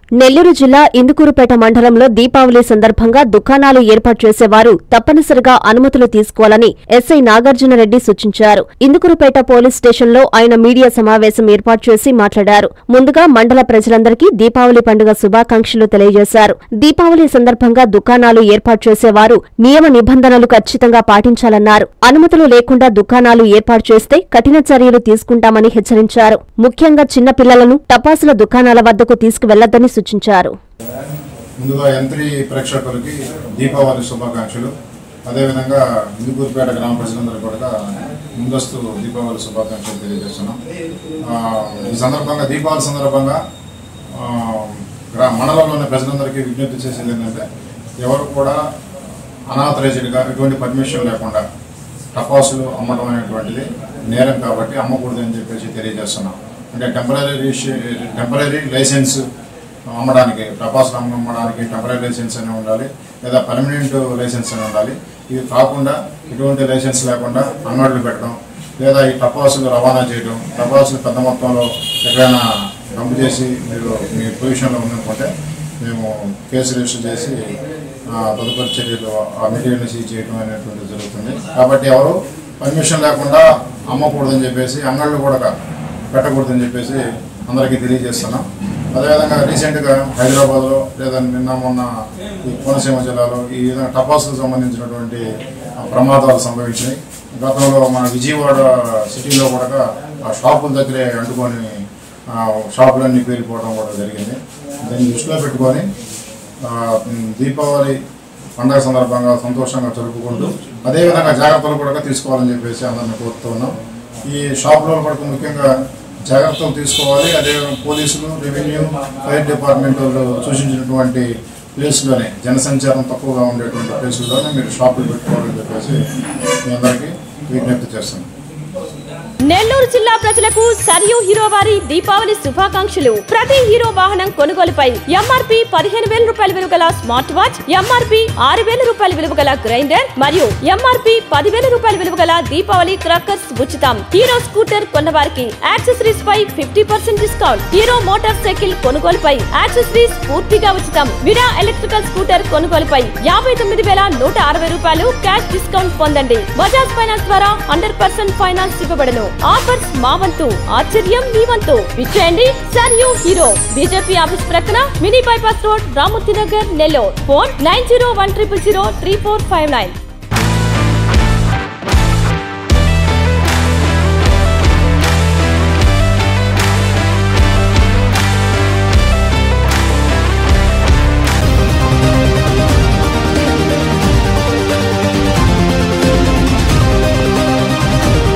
నెల్లూరు జిల్లా ఇందుకూరుపేట మండలంలో దీపావళి సందర్భంగా దుకాణాలు ఏర్పాటు చేసేవారు తప్పనిసరిగా అనుమతులు తీసుకోవాలని ఎస్ఐ నాగార్జునరెడ్డి సూచించారు ఇందుకూరుపేట పోలీస్ స్టేషన్లో ఆయన మీడియా సమావేశం ఏర్పాటు చేసి మాట్లాడారు ముందుగా మండల ప్రజలందరికీ దీపావళి పండుగ శుభాకాంక్షలు తెలియజేశారు దీపావళి సందర్భంగా దుకాణాలు ఏర్పాటు చేసేవారు నియమ నిబంధనలు ఖచ్చితంగా పాటించాలన్నారు అనుమతులు లేకుండా దుకాణాలు ఏర్పాటు చేస్తే కఠిన చర్యలు తీసుకుంటామని హెచ్చరించారు ముఖ్యంగా చిన్న పిల్లలను టపాసుల దుకాణాల వద్దకు తీసుకువెళ్లొద్దని సూచించారు ముందుగా యంత్రి ప్రేక్షకులకి దీపావళి శుభాకాంక్షలు అదేవిధంగా ఇందుకూరుపేట గ్రామ ప్రజలందరూ కూడా ముందస్తు దీపావళి శుభాకాంక్షలు తెలియజేస్తున్నాం ఆ, ఈ సందర్భంగా దీపావళి సందర్భంగా ఆ, గ్రా మండలంలోని ప్రజలందరికీ విజ్ఞప్తి చేసేది ఏంటంటే ఎవరు కూడా అనాథరైజ్డ్గా ఎటువంటి పర్మిషన్ లేకుండా టపాసులు అమ్మడం అనేటువంటిది నేరం కాబట్టి అమ్మకూడదు అని చెప్పేసి తెలియజేస్తున్నాం అంటే టెంపరీ టెంపరీ లైసెన్స్ అమ్మడానికి టపాసులు అమ్మడానికి టెంపరీ లైసెన్స్ అని ఉండాలి లేదా పర్మనెంట్ లైసెన్స్ అని ఉండాలి ఇది కాకుండా ఎటువంటి లైసెన్స్ లేకుండా అంగడులు పెట్టడం లేదా ఈ టపాసులు రవాణా చేయడం టపాసులు పెద్ద మొత్తంలో ఎక్కడైనా డంప్ చేసి మీరు మీ పొజిషన్లో ఉందనుకుంటే మేము కేసు రిజిస్టర్ చేసి ఆ, తదుపరి చర్యలు ఆ మెటీరియల్ని సీజ్ చేయడం అనేటువంటిది జరుగుతుంది కాబట్టి ఎవరు పర్మిషన్ లేకుండా అమ్మకూడదని చెప్పేసి అంగళ్ళు కూడా పెట్టకూడదని చెప్పేసి అందరికీ తెలియజేస్తున్నాం అదేవిధంగా రీసెంట్గా హైదరాబాద్లో లేదా నిన్న మొన్న ఈ కోనసీమ జిల్లాలో ఈ విధంగా టపాసులకు సంబంధించినటువంటి ఆ, ప్రమాదాలు సంభవించినాయి గతంలో మన విజయవాడ సిటీలో కూడా ఆ షాపుల దగ్గరే అంటుకొని ఆ, షాపులన్నీ పేలిపోవడం కూడా జరిగింది దీన్ని దృష్టిలో పెట్టుకొని ఆ, ఉమ్, దీపావళి పండగ సందర్భంగా సంతోషంగా జరుపుకుంటూ అదేవిధంగా జాగ్రత్తలు కూడా తీసుకోవాలని చెప్పేసి అందరిని కోరుతూ ఉన్నాం ఈ షాపులో కూడా ముఖ్యంగా జాగ్రత్తలు తీసుకోవాలి అదే పోలీసులు రెవెన్యూ ఫైర్ డిపార్ట్మెంట్ వాళ్ళు సూచించినటువంటి ప్లేస్లోనే జనసంచారం తక్కువగా ఉండేటువంటి ప్లేసుల్లోనే మీరు షాపులు పెట్టుకోవాలని చెప్పేసి మీ అందరికీ విజ్ఞప్తి చేస్తున్నాం నెల్లూరు జిల్లా ప్రజలకు సరియు హీరో వారి దీపావళి శుభాకాంక్షలు ప్రతి హీరో వాహనం కొనుగోలుపై ఎంఆర్పి పదిహేను వేల రూపాయల విలువ గల స్మార్ట్ వాచ్ ఎంఆర్పి ఆరు వేల రూపాయల విలువ గల గ్రైండర్ మరియు ఎంఆర్పి పదివేల రూపాయల విలువ గల దీపావళి క్రాకర్స్ ఉచితం హీరో స్కూటర్ కొన్నవారికి యాక్సెసరీస్ పై fifty percent discount Hero motorcycle కొనుగోలుపై యాక్సెసరీస్ పూర్తిగా ఉచితం విరా ఎలక్ట్రికల్ స్కూటర్ కొనుగోలుపై యాభై తొమ్మిది వేల నూట అరవై రూపాయలు క్యాష్ డిస్కౌంట్ పొందండి బజాజ్ ఫైనాన్స్ ద్వారా హండ్రెడ్ పర్సెంట్ ఫైనాన్స్ ఇవ్వబడను ఆఫర్స్ మా వంతు ఆశ్చర్యం మీ వంతు విచ్చేయండి Sarayu Hero BJP office ప్రక్కన mini bypass road Ramurthy Nagar Nellore phone nine zero one triple zero three four five nine